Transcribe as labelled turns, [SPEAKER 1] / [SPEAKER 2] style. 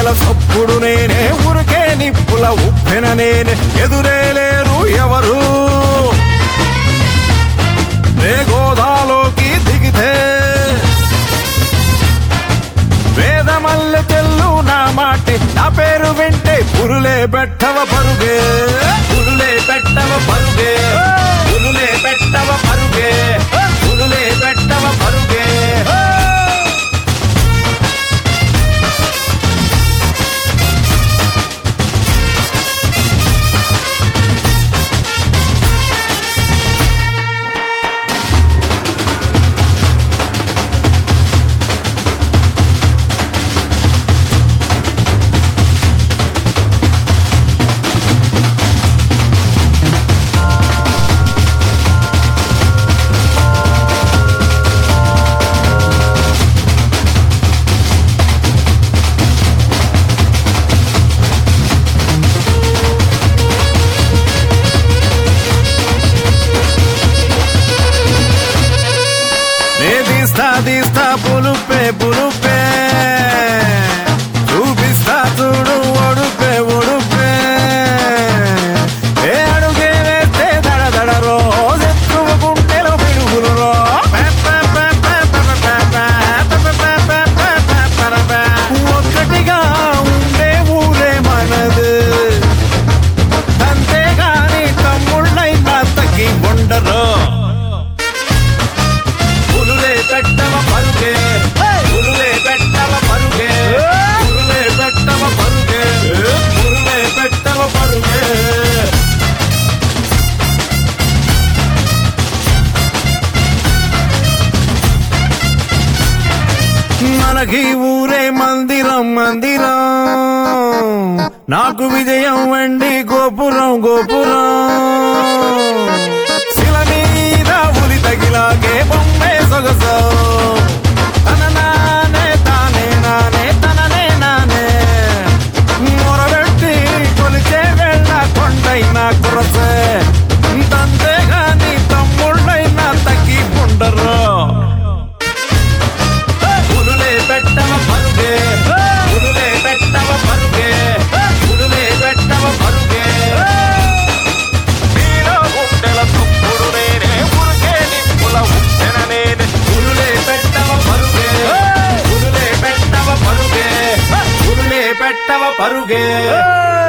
[SPEAKER 1] సప్పుడు నేనే ఉరికే నిప్పుల ఉప్పెన నేనే ఎదురే లేరు ఎవరు నే గోదాలోకి దిగితే వేదమల్లె తెల్లు నా మాటే నా పేరు వింటే పురులే పెట్టవ పరుగే పురులే పెట్టవ పరుగే పురులే పెట్టవ పరుగే పురులే పెట్టవ పరుగే నే తీస్తా తీస్తా పులుపే పులుపే చూపిస్తా చూడు ఒడుపే ఒడుపే ఏ అడుగే వేస్తే దడ దడ రోజెత్తువ గుండెలో పిడుగులు రో ఒక్కటిగా ఉండే ఊరే మనది అంతేగాని తమ్ముళ్ళైనా తగ్గి ఉండరు పులులే పెట్టవ పరుగే పులులే పెట్టవ పరుగే పులులే పెట్టవ పరుగే పులులే పెట్టవ పరుగే మనకి ఊరే మందిరం మందిరం నాకు విజయం వండి గోపురం గోపురం శిల మీద ఉలి తగిలాగే బొమ్మే సొగసు తన నానే తానే నానే తననే నానే మొరబెట్టి కొలిచే వెళ్ళ కొండైనా కురసే తంతేగాని తమ్ముళ్ళైనా తగ్గి ఉండరు పులులే పెట్టవ పరుగే పులులే పెట్టవ పరుగే పులులే పెట్టవ పరుగే నీలో గుండెల తుప్పుడు నేనే ఉరికే నిప్పుల ఉప్పెన నేనే పులులే పెట్టవ పరుగే పులులే పెట్టవ పరుగే పులులే పెట్టవ పరుగే